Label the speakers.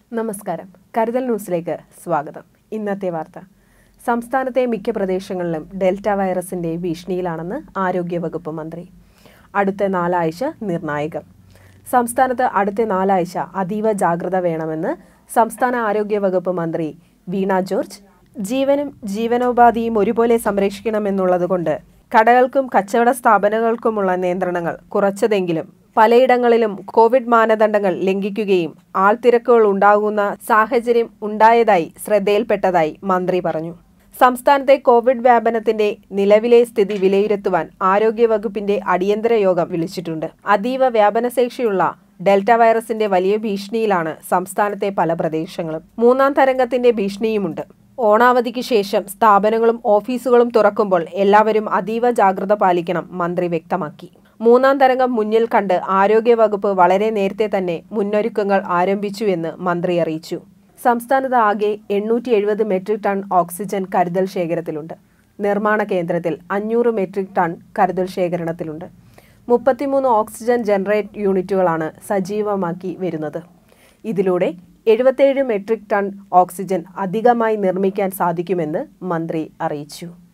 Speaker 1: നമസ്കാരം കരുതൽ ന്യൂസിലേക്ക് സ്വാഗതം ഇന്നത്തെ വാർത്ത സംസ്ഥാനത്തെ മിക്ക പ്രദേശങ്ങളിലും ഡെൽറ്റ വൈറസിന്റെ ഭീഷണിയിലാണെന്ന് ആരോഗ്യവകുപ്പ് മന്ത്രി അടുത്ത നാലാഴ്ച നിർണായകം സംസ്ഥാനത്ത് അടുത്ത നാലാഴ്ച അതീവ ജാഗ്രത വേണമെന്ന് സംസ്ഥാന ആരോഗ്യവകുപ്പ് മന്ത്രി വീണ ജോർജ് ജീവനും ജീവനോപാധിയും ഒരുപോലെ സംരക്ഷിക്കണമെന്നുള്ളതുകൊണ്ട് കടകൾക്കും കച്ചവട സ്ഥാപനങ്ങൾക്കുമുള്ള നിയന്ത്രണങ്ങൾ കുറച്ചതെങ്കിലും പലയിടങ്ങളിലും കോവിഡ് മാനദണ്ഡങ്ങൾ ലംഘിക്കുകയും ആൾത്തിരക്കുകൾ ഉണ്ടാകുന്ന സാഹചര്യം ഉണ്ടായതായി ശ്രദ്ധയിൽപ്പെട്ടതായി മന്ത്രി പറഞ്ഞു സംസ്ഥാനത്തെ കോവിഡ് വ്യാപനത്തിന്റെ നിലവിലെ സ്ഥിതി വിലയിരുത്തുവാൻ ആരോഗ്യവകുപ്പിന്റെ അടിയന്തര യോഗം വിളിച്ചിട്ടുണ്ട് അതീവ വ്യാപനശേഷിയുള്ള ഡെൽറ്റ വൈറസിന്റെ വലിയ ഭീഷണിയിലാണ് സംസ്ഥാനത്തെ പല പ്രദേശങ്ങളും മൂന്നാം തരംഗത്തിന്റെ ഭീഷണിയുമുണ്ട് ഓണാവധിക്ക് ശേഷം സ്ഥാപനങ്ങളും ഓഫീസുകളും തുറക്കുമ്പോൾ എല്ലാവരും അതീവ ജാഗ്രത പാലിക്കണം മന്ത്രി വ്യക്തമാക്കി മൂന്നാം തരംഗം മുന്നിൽ കണ്ട് ആരോഗ്യവകുപ്പ് വളരെ നേരത്തെ തന്നെ മുന്നൊരുക്കങ്ങൾ ആരംഭിച്ചുവെന്ന് മന്ത്രി അറിയിച്ചു സംസ്ഥാനത്ത് ആകെ എണ്ണൂറ്റി എഴുപത് മെട്രിക് ടൺ ഓക്സിജൻ കരുതൽ ശേഖരത്തിലുണ്ട് നിർമ്മാണ കേന്ദ്രത്തിൽ അഞ്ഞൂറ് മെട്രിക് ടൺ കരുതൽ ശേഖരണത്തിലുണ്ട് മുപ്പത്തിമൂന്ന് ഓക്സിജൻ ജനറേറ്റ് യൂണിറ്റുകളാണ് സജീവമാക്കി വരുന്നത് ഇതിലൂടെ എഴുപത്തേഴ് മെട്രിക് ടൺ ഓക്സിജൻ അധികമായി നിർമ്മിക്കാൻ സാധിക്കുമെന്ന് മന്ത്രി അറിയിച്ചു